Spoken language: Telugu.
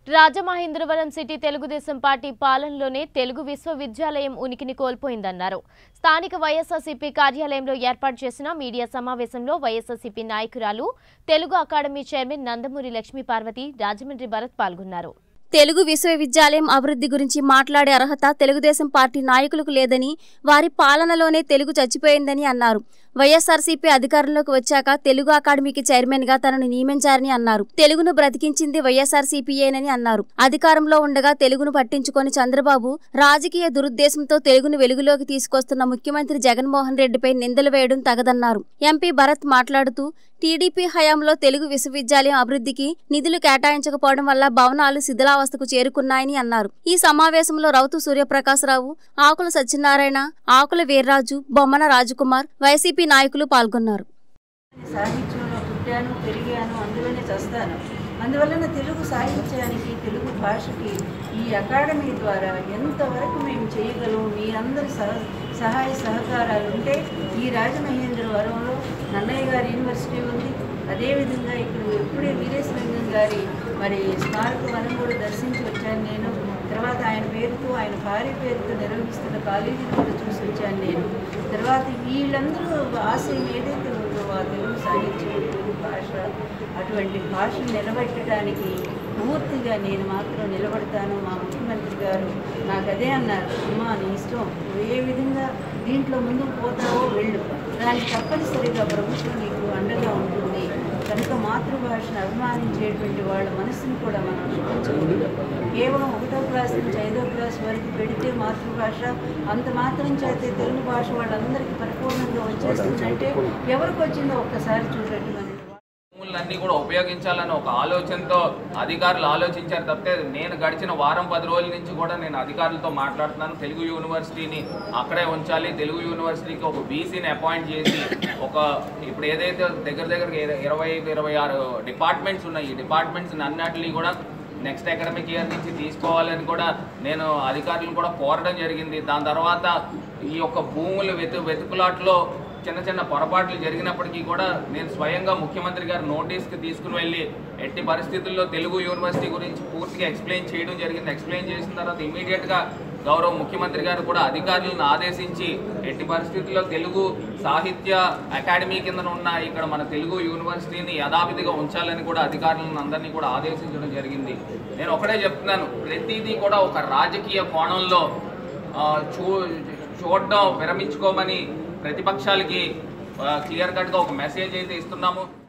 రాజమహేంద్రవరం సిటీ తెలుగుదేశం పార్టీ పాలనలోనే తెలుగు విశ్వవిద్యాలయం ఉనికిని కోల్పోయిందన్నారు స్థానిక వైఎస్ఆర్సీపీ కార్యాలయంలో ఏర్పాటు చేసిన మీడియా సమావేశంలో వైఎస్ఆర్సీపీ నాయకురాలు తెలుగు అకాడమీ చైర్మన్ నందమూరి లక్ష్మీ పార్వతి రాజమండ్రి భరత్ పాల్గొన్నారు తెలుగు విశ్వవిద్యాలయం అభివృద్ధి గురించి మాట్లాడే అర్హత తెలుగుదేశం పార్టీ నాయకులకు లేదని వారి పాలనలోనే తెలుగు చచ్చిపోయిందని అన్నారు వైఎస్ఆర్సీపీ అధికారంలోకి వచ్చాక తెలుగు అకాడమీకి చైర్మన్ గా తనను నియమించారని అన్నారు తెలుగును బ్రతికించింది వైఎస్ఆర్సీపీయేనని అన్నారు అధికారంలో ఉండగా తెలుగును పట్టించుకొని చంద్రబాబు రాజకీయ దురుద్దేశంతో తెలుగును వెలుగులోకి తీసుకొస్తున్న ముఖ్యమంత్రి జగన్మోహన్ రెడ్డిపై నిందలు వేయడం తగదన్నారు ఎంపీ భరత్ మాట్లాడుతూ టీడీపీ హయాంలో తెలుగు విశ్వవిద్యాలయం అభివృద్ధికి నిధులు కేటాయించకపోవడం వల్ల భవనాలు శిథిలావస్థకు చేరుకున్నాయని అన్నారు ఈ సమావేశంలో రౌతు సూర్యప్రకాశరావు ఆకుల సత్యనారాయణ ఆకుల వీర్రాజు బొమ్మన రాజకుమార్ వైసీపీ నాయకులు పాల్గొన్నారు సాహిత్యంలో పుట్టాను పెరిగాను అందులోనే చస్తాను అందువలన తెలుగు సాహిత్యానికి తెలుగు భాషకి ఈ అకాడమీ ద్వారా ఎంతవరకు మేము చేయగలం మీ అందరి సహ సహాయ సహకారాలు ఉంటే ఈ రాజమహేంద్రవరంలో నన్నయ్య గారి యూనివర్సిటీ ఉంది అదేవిధంగా ఇక్కడ ఎప్పుడే వీరేశలింగం గారి మరి స్మారక వనం కూడా దర్శించి వచ్చాను నేను తర్వాత ఆయన పేరుతో ఆయన భార్య పేరుతో నిర్వహిస్తున్న కాలేజీని కూడా చూసి వచ్చాను నేను తర్వాత వీళ్ళందరూ ఆశయం ఏదైతే ఉందో ఆ తెలుగు సాహిత్యం తెలుగు భాష అటువంటి భాషను నిలబెట్టడానికి పూర్తిగా నేను మాత్రం నిలబడతాను మా ముఖ్యమంత్రి గారు నాకు అదే అన్నారు అమ్మా నీ ఇష్టం నువ్వు ఏ విధంగా దీంట్లో ముందుకు పోతావో వెళ్ళు దానికి తప్పనిసరిగా ప్రభుత్వం నీకు అండగా ఉంటుంది కనుక మాతృభాషను అభిమానించేటువంటి వాళ్ళ మనసుని కూడా మనం శుభ్రించకూడదు కేవలం ఒకటో క్లాస్ నుంచి ఐదో క్లాస్ వరకు పెడితే మాతృభాష అంత మాత్రం చేస్తే తెలుగు భాష వాళ్ళందరికీ పరిపూర్ణంగా వచ్చేస్తుందంటే ఎవరికి వచ్చిందో ఒక్కసారి చూడండి మనం భూములన్నీ కూడా ఉపయోగించాలని ఒక ఆలోచనతో అధికారులు ఆలోచించారు తప్పితే నేను గడిచిన వారం పది రోజుల నుంచి కూడా నేను అధికారులతో మాట్లాడుతున్నాను తెలుగు యూనివర్సిటీని అక్కడే ఉంచాలి తెలుగు యూనివర్సిటీకి ఒక బీసీని అపాయింట్ చేసి ఒక ఇప్పుడు ఏదైతే దగ్గర దగ్గర ఇరవై ఐదు ఇరవై ఆరు డిపార్ట్మెంట్స్ ఉన్నాయి ఈ డిపార్ట్మెంట్స్ అన్నిటినీ కూడా నెక్స్ట్ అకాడమిక్ ఇయర్ నుంచి తీసుకోవాలని కూడా నేను అధికారులను కూడా కోరడం జరిగింది దాని తర్వాత ఈ యొక్క భూములు వెతు వెతుకులాట్లో చిన్న చిన్న పొరపాట్లు జరిగినప్పటికీ కూడా నేను స్వయంగా ముఖ్యమంత్రి గారి నోటీస్కి తీసుకుని వెళ్ళి ఎట్టి పరిస్థితుల్లో తెలుగు యూనివర్సిటీ గురించి పూర్తిగా ఎక్స్ప్లెయిన్ చేయడం జరిగింది ఎక్స్ప్లెయిన్ చేసిన తర్వాత ఇమీడియట్గా గౌరవ ముఖ్యమంత్రి గారు కూడా అధికారులను ఆదేశించి ఎట్టి పరిస్థితుల్లో తెలుగు సాహిత్య అకాడమీ కింద ఉన్న ఇక్కడ మన తెలుగు యూనివర్సిటీని యథావిధిగా ఉంచాలని కూడా అధికారులను అందరినీ కూడా ఆదేశించడం జరిగింది నేను ఒకటే చెప్తున్నాను ప్రతిదీ కూడా ఒక రాజకీయ కోణంలో ఆ, చూ చూడడం విరమించుకోమని ప్రతిపక్షాలకి క్లియర్ కట్గా ఒక మెసేజ్ అయితే ఇస్తున్నాము